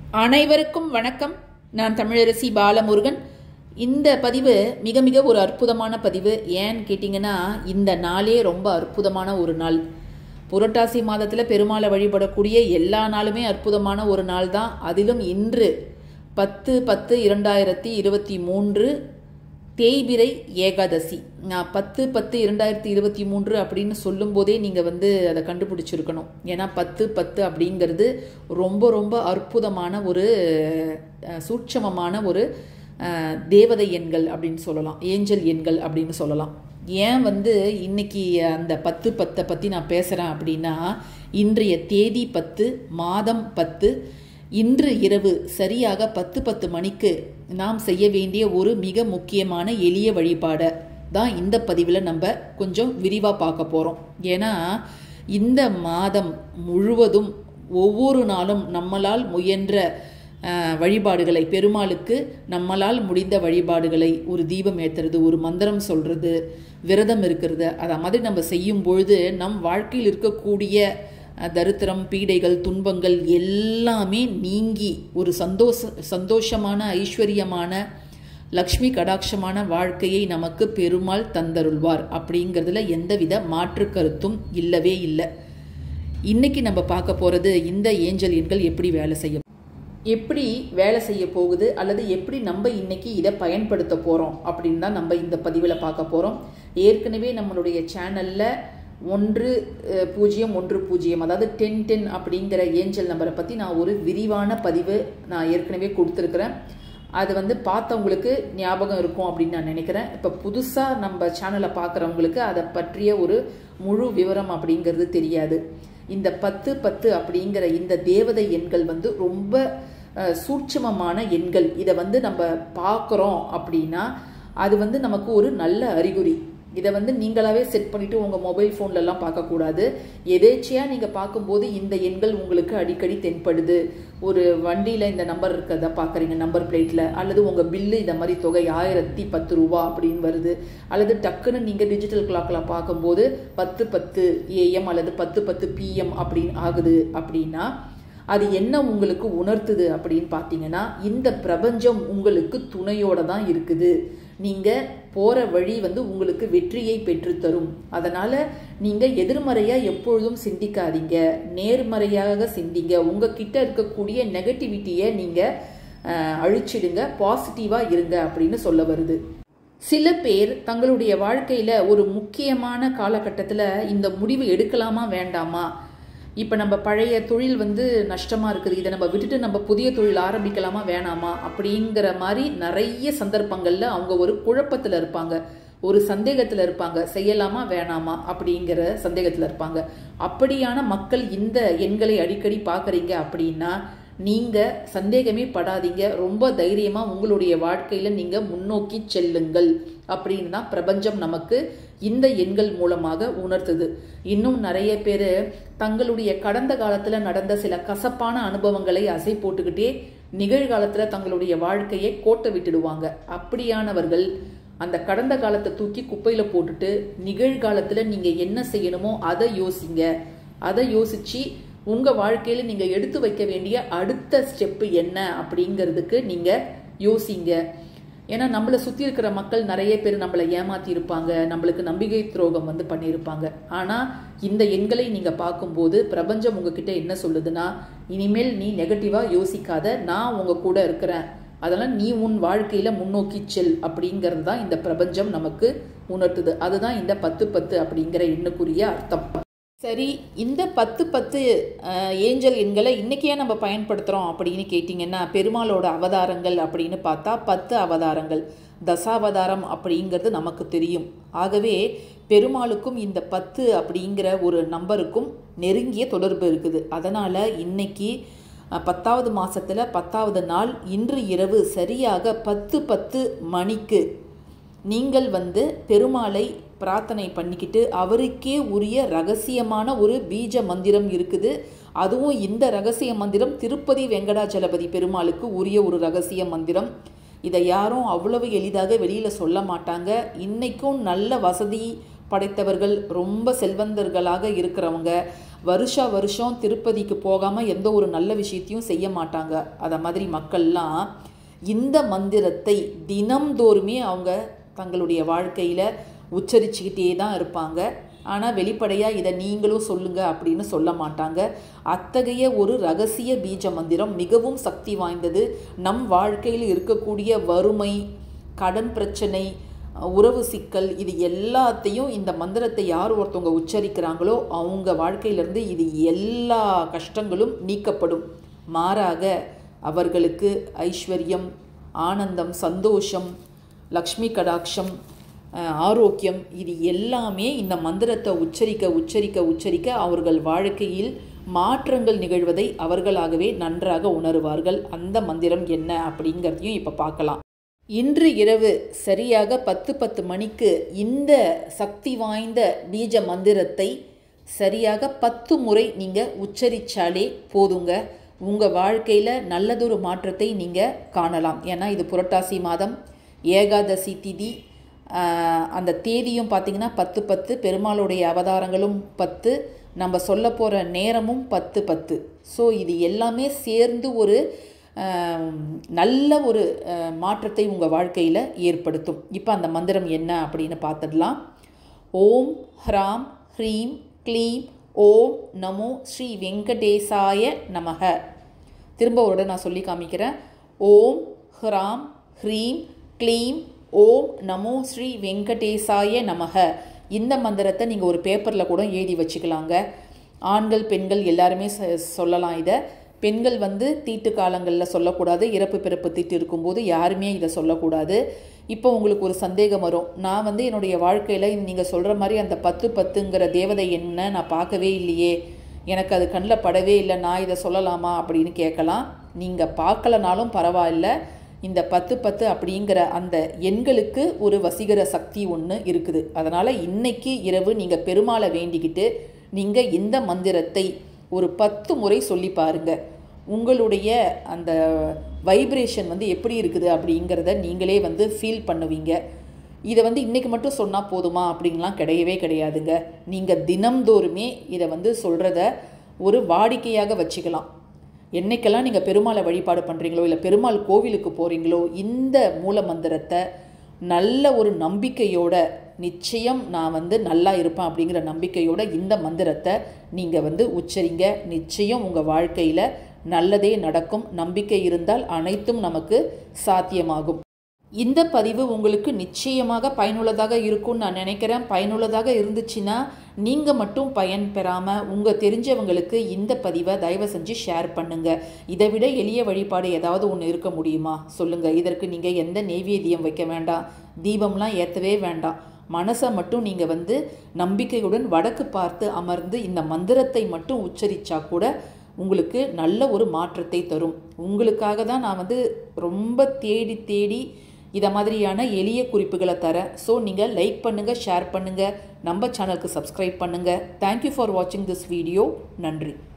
அனைவருக்கும் வணக்கம் நான் தமிழரசி பாலமுருகன் இந்த பதிவு மிக மிக ஒரு அற்புதமான பதிவு ஏன்னு கேட்டிங்கன்னா இந்த நாளே ரொம்ப அற்புதமான ஒரு நாள் புரட்டாசி மாதத்தில் பெருமாளை வழிபடக்கூடிய எல்லா நாளுமே அற்புதமான ஒரு நாள் தான் அதிலும் இன்று பத்து பத்து இரண்டாயிரத்தி இருபத்தி மூன்று தேய்பிரை ஏகாதசி நான் பத்து பத்து இரண்டாயிரத்தி இருபத்தி மூன்று அப்படின்னு சொல்லும்போதே நீங்கள் வந்து அதை கண்டுபிடிச்சிருக்கணும் ஏன்னா பத்து பத்து அப்படிங்கிறது ரொம்ப ரொம்ப அற்புதமான ஒரு அஹ், சூட்சமமான ஒரு அஹ், தேவதை எண்கள் அப்படின்னு சொல்லலாம் ஏஞ்சல் எண்கள் அப்படின்னு சொல்லலாம் ஏன் வந்து இன்னைக்கு அந்த பத்து பத்தை பற்றி நான் பேசுகிறேன் அப்படின்னா இன்றைய தேதி பத்து மாதம் பத்து இன்று இரவு சரியாக பத்து பத்து மணிக்கு நாம் செய்ய வேண்டிய ஒரு மிக முக்கியமான எளிய வழிபாடை தான் இந்த பதிவில் நம்ம கொஞ்சம் விரிவாக பார்க்க போகிறோம் ஏன்னா இந்த மாதம் முழுவதும் ஒவ்வொரு நாளும் நம்மளால் முயன்ற அஹ், வழிபாடுகளை பெருமாளுக்கு நம்மளால் முடிந்த வழிபாடுகளை ஒரு தீபம் ஏற்றுறது ஒரு மந்திரம் சொல்கிறது விரதம் இருக்கிறது அதை மாதிரி நம்ம செய்யும் பொழுது நம் வாழ்க்கையில் இருக்கக்கூடிய அஹ், தரித்திரம் பீடைகள் துன்பங்கள் எல்லாமே நீங்கி ஒரு சந்தோஷ சந்தோஷமான ஐஸ்வர்யமான லக்ஷ்மி கடாட்சமான வாழ்க்கையை நமக்கு பெருமாள் தந்தருள்வார் அப்படிங்கிறதுல எந்தவித மாற்று கருத்தும் இல்லவே இல்லை இன்னைக்கு நம்ம பார்க்க போகிறது இந்த ஏஞ்சல் எண்கள் எப்படி வேலை செய்யும் எப்படி வேலை செய்ய போகுது அல்லது எப்படி நம்ம இன்னைக்கு இதை பயன்படுத்த போகிறோம் அப்படின்னு தான் நம்ம இந்த பதிவில் பார்க்க போகிறோம் ஏற்கனவே நம்மளுடைய சேனலில் ஒன்று அஹ், பூஜ்ஜியம் ஒன்று பூஜ்ஜியம் அதாவது டென் டென் அப்படிங்கிற ஏஞ்சல் நம்பரை பற்றி நான் ஒரு விரிவான பதிவு நான் ஏற்கனவே கொடுத்துருக்குறேன் அது வந்து பார்த்தவங்களுக்கு ஞாபகம் இருக்கும் அப்படின்னு நான் நினைக்கிறேன் இப்போ புதுசாக நம்ம சேனலை பார்க்குறவங்களுக்கு அதை பற்றிய ஒரு முழு விவரம் அப்படிங்கிறது தெரியாது இந்த பத்து பத்து அப்படிங்கிற இந்த தேவதை எண்கள் வந்து ரொம்ப அஹ், சூட்சுமமான எண்கள் இதை வந்து நம்ம பார்க்குறோம் அப்படின்னா அது வந்து நமக்கு ஒரு நல்ல அறிகுறி இதை வந்து நீங்களாவே செட் பண்ணிட்டு உங்க மொபைல் ஃபோன்லலாம் பார்க்கக்கூடாது எதேச்சியா நீங்க பார்க்கும்போது இந்த எண்கள் உங்களுக்கு அடிக்கடி தென்படுது ஒரு வண்டியில இந்த நம்பர் இருக்கிறத பார்க்குறீங்க நம்பர் பிளேட்ல அல்லது உங்க பில்லு இந்த மாதிரி தொகை ஆயிரத்தி பத்து ரூபா அப்படின்னு வருது அல்லது டக்குன்னு நீங்க டிஜிட்டல் கிளாக்ல பார்க்கும்போது பத்து பத்து ஏஎம் அல்லது பத்து பத்து பிஎம் அப்படின்னு ஆகுது அப்படின்னா அது என்ன உங்களுக்கு உணர்த்துது அப்படின்னு பார்த்தீங்கன்னா இந்த பிரபஞ்சம் உங்களுக்கு துணையோட தான் இருக்குது நீங்க போற வழி வந்து உங்களுக்கு வெற்றியை பெற்றுத்தரும் அதனால நீங்க எதிர்மறையா எப்பொழுதும் சிந்திக்காதீங்க நேர்மறையாக சிந்திங்க உங்ககிட்ட இருக்கக்கூடிய நெகட்டிவிட்டியை நீங்க அஹ், அழிச்சிடுங்க பாசிட்டிவா இருங்க அப்படின்னு சொல்ல வருது சில பேர் தங்களுடைய வாழ்க்கையில ஒரு முக்கியமான காலகட்டத்தில் இந்த முடிவு எடுக்கலாமா வேண்டாமா இப்போ நம்ம பழைய தொழில் வந்து நஷ்டமாக இருக்குது இதை நம்ம விட்டுட்டு நம்ம புதிய தொழில் ஆரம்பிக்கலாமா வேணாமா அப்படிங்கிற மாதிரி நிறைய சந்தர்ப்பங்களில் அவங்க ஒரு குழப்பத்தில் இருப்பாங்க ஒரு சந்தேகத்தில் இருப்பாங்க செய்யலாமா வேணாமா அப்படிங்கிற சந்தேகத்தில் இருப்பாங்க அப்படியான மக்கள் இந்த எண்களை அடிக்கடி பார்க்குறீங்க அப்படின்னா நீங்கள் சந்தேகமே படாதீங்க ரொம்ப தைரியமாக உங்களுடைய வாழ்க்கையில் நீங்கள் முன்னோக்கி செல்லுங்கள் அப்படின்னு தான் பிரபஞ்சம் நமக்கு இந்த எண்கள் மூலமாக உணர்த்துது இன்னும் நிறைய பேர் தங்களுடைய கடந்த காலத்தில் நடந்த சில கசப்பான அனுபவங்களை அசை போட்டுக்கிட்டே நிகழ்காலத்தில் தங்களுடைய வாழ்க்கையை கோட்டை விட்டுடுவாங்க அப்படியானவர்கள் அந்த கடந்த காலத்தை தூக்கி குப்பையில போட்டுட்டு நிகழ்காலத்துல நீங்க என்ன செய்யணுமோ அதை யோசிங்க அதை யோசிச்சு உங்க வாழ்க்கையில நீங்க எடுத்து வைக்க வேண்டிய அடுத்த ஸ்டெப்பு என்ன அப்படிங்கிறதுக்கு நீங்க யோசிங்க ஏன்னா நம்மளை சுத்தி இருக்கிற மக்கள் நிறைய பேர் நம்மளை ஏமாத்தி இருப்பாங்க நம்மளுக்கு நம்பிக்கை துரோகம் வந்து பண்ணியிருப்பாங்க ஆனா இந்த எண்களை நீங்க பார்க்கும்போது பிரபஞ்சம் உங்ககிட்ட என்ன சொல்லுதுன்னா இனிமேல் நீ நெகட்டிவா யோசிக்காத நான் உங்க கூட இருக்கிறேன் அதெல்லாம் நீ உன் வாழ்க்கையில முன்னோக்கி செல் அப்படிங்கிறது தான் இந்த பிரபஞ்சம் நமக்கு உணர்த்துது அதுதான் இந்த பத்து பத்து அப்படிங்கிற எண்ணுக்குரிய அர்த்தம் சரி இந்த பத்து பத்து அஹ், ஏஞ்சல் எண்களை இன்னைக்கு ஏன் நம்ம பயன்படுத்துகிறோம் அப்படின்னு கேட்டிங்கன்னா பெருமாளோட அவதாரங்கள் அப்படின்னு பார்த்தா பத்து அவதாரங்கள் தசாவதாரம் அப்படிங்கிறது நமக்கு தெரியும் ஆகவே பெருமாளுக்கும் இந்த பத்து அப்படிங்கிற ஒரு நம்பருக்கும் நெருங்கிய தொடர்பு இருக்குது அதனால் இன்னைக்கு அஹ், பத்தாவது மாசத்துல பத்தாவது நாள் இன்று இரவு சரியாக பத்து பத்து மணிக்கு நீங்கள் வந்து பெருமாளை பிரார்த்தனை பண்ணிக்கிட்டு அவருக்கே உரிய ரகசியமான ஒரு பீஜ மந்திரம் இருக்குது அதுவும் இந்த ரகசிய மந்திரம் திருப்பதி வெங்கடாச்சலபதி பெருமாளுக்கு உரிய ஒரு ரகசிய மந்திரம் இதை யாரும் அவ்வளவு எளிதாக வெளியில் சொல்ல மாட்டாங்க இன்னைக்கும் நல்ல வசதி படைத்தவர்கள் ரொம்ப செல்வந்தர்களாக இருக்கிறவங்க வருஷா வருஷம் திருப்பதிக்கு போகாமல் எந்த ஒரு நல்ல விஷயத்தையும் செய்ய மாட்டாங்க அதை மாதிரி மக்கள்லாம் இந்த மந்திரத்தை தினம்தோறுமே அவங்க தங்களுடைய வாழ்க்கையில் உச்சரிச்சுக்கிட்டே தான் இருப்பாங்க ஆனால் வெளிப்படையாக இதை நீங்களும் சொல்லுங்க அப்படின்னு சொல்ல மாட்டாங்க அத்தகைய ஒரு ரகசிய பீஜ மந்திரம் மிகவும் சக்தி வாய்ந்தது நம் வாழ்க்கையில் இருக்கக்கூடிய வறுமை கடன் பிரச்சனை உறவு சிக்கல் இது எல்லாத்தையும் இந்த மந்திரத்தை யார் ஒருத்தவங்க உச்சரிக்கிறாங்களோ அவங்க வாழ்க்கையிலேருந்து இது எல்லா கஷ்டங்களும் நீக்கப்படும் மாறாக அவர்களுக்கு ஐஸ்வர்யம் ஆனந்தம் சந்தோஷம் லக்ஷ்மி கடாட்சம் ஆரோக்கியம் இது எல்லாமே இந்த மந்திரத்தை உச்சரிக்க உச்சரிக்க உச்சரிக்க அவர்கள் வாழ்க்கையில் மாற்றங்கள் நிகழ்வதை அவர்களாகவே நன்றாக உணருவார்கள் அந்த மந்திரம் என்ன அப்படிங்கிறதையும் இப்போ பார்க்கலாம் இன்று இரவு சரியாக பத்து பத்து மணிக்கு இந்த சக்தி வாய்ந்த பீஜ மந்திரத்தை சரியாக பத்து முறை நீங்கள் உச்சரித்தாலே போதுங்க உங்கள் வாழ்க்கையில் நல்லதொரு மாற்றத்தை நீங்கள் காணலாம் ஏன்னா இது புரட்டாசி மாதம் ஏகாதசி திதி அந்த தேதியும் பார்த்திங்கன்னா பத்து பத்து பெருமாளுடைய அவதாரங்களும் பத்து நம்ம சொல்ல போகிற நேரமும் பத்து பத்து ஸோ இது எல்லாமே சேர்ந்து ஒரு நல்ல ஒரு மாற்றத்தை உங்கள் வாழ்க்கையில் ஏற்படுத்தும் இப்போ அந்த மந்திரம் என்ன அப்படின்னு பார்த்துடலாம் ஓம் ஹ்ராம் ஹ்ரீம் க்ளீம் ஓம் நமோ ஸ்ரீ வெங்கடேசாய நமக திரும்ப ஒரு நான் சொல்லி காமிக்கிறேன் ஓம் ஹ்ராம் ஹ்ரீம் க்ளீம் ஓம் நமோ ஸ்ரீ வெங்கடேசாய நமக இந்த மந்திரத்தை நீங்கள் ஒரு பேப்பரில் கூட எழுதி வச்சுக்கலாங்க ஆண்கள் பெண்கள் எல்லாருமே சொல்லலாம் இதை பெண்கள் வந்து தீட்டு காலங்களில் சொல்லக்கூடாது இறப்பு பிறப்பு தீட்டு இருக்கும்போது யாருமே இதை சொல்லக்கூடாது இப்போ உங்களுக்கு ஒரு சந்தேகம் வரும் நான் வந்து என்னுடைய வாழ்க்கையில் நீங்கள் சொல்கிற மாதிரி அந்த பத்து பத்துங்கிற தேவதை என்ன நான் பார்க்கவே இல்லையே எனக்கு அது கண்ணில் படவே இல்லை நான் இதை சொல்லலாமா அப்படின்னு கேட்கலாம் நீங்கள் பார்க்கலனாலும் பரவாயில்ல இந்த பத்து பத்து அப்படிங்கிற அந்த எண்களுக்கு ஒரு வசீகர சக்தி ஒன்று இருக்குது அதனால் இன்னைக்கு இரவு நீங்கள் பெருமாளை வேண்டிக்கிட்டு நீங்கள் இந்த மந்திரத்தை ஒரு பத்து முறை சொல்லி பாருங்க உங்களுடைய அந்த வைப்ரேஷன் வந்து எப்படி இருக்குது அப்படிங்கிறத நீங்களே வந்து ஃபீல் பண்ணுவீங்க இதை வந்து இன்றைக்கி மட்டும் சொன்னால் போதுமா அப்படின்லாம் கிடையவே கிடையாதுங்க நீங்கள் தினம்தோறுமே இதை வந்து சொல்கிறத ஒரு வாடிக்கையாக வச்சுக்கலாம் என்னைக்கெல்லாம் நீங்கள் பெருமாளை வழிபாடு பண்ணுறீங்களோ இல்லை பெருமாள் கோவிலுக்கு போகிறீங்களோ இந்த மூல மந்திரத்தை நல்ல ஒரு நம்பிக்கையோட நிச்சயம் நான் வந்து நல்லா இருப்பேன் அப்படிங்கிற நம்பிக்கையோட இந்த மந்திரத்தை நீங்கள் வந்து உச்சரிங்க நிச்சயம் உங்கள் வாழ்க்கையில் நல்லதே நடக்கும் நம்பிக்கை இருந்தால் அனைத்தும் நமக்கு சாத்தியமாகும் இந்த பதிவு உங்களுக்கு நிச்சயமாக பயனுள்ளதாக இருக்கும்னு நான் நினைக்கிறேன் பயனுள்ளதாக இருந்துச்சுன்னா நீங்கள் மட்டும் பயன் பெறாமல் உங்கள் தெரிஞ்சவங்களுக்கு இந்த பதிவை தயவு செஞ்சு ஷேர் பண்ணுங்கள் இதை விட எளிய வழிபாடு ஏதாவது ஒன்று இருக்க முடியுமா சொல்லுங்கள் இதற்கு நீங்கள் எந்த நெய்வேத்தியம் வைக்க வேண்டாம் தீபம்லாம் ஏற்றவே வேண்டாம் மனசை மட்டும் நீங்கள் வந்து நம்பிக்கையுடன் வடக்கு பார்த்து அமர்ந்து இந்த மந்திரத்தை மட்டும் உச்சரித்தா கூட உங்களுக்கு நல்ல ஒரு மாற்றத்தை தரும் உங்களுக்காக தான் நான் வந்து ரொம்ப தேடி தேடி இதை மாதிரியான எளிய குறிப்புகளை தரேன் ஸோ நீங்கள் லைக் பண்ணுங்கள் ஷேர் பண்ணுங்கள் நம்ம சேனலுக்கு சப்ஸ்கிரைப் பண்ணுங்கள் தேங்க்யூ ஃபார் வாட்சிங் திஸ் வீடியோ நன்றி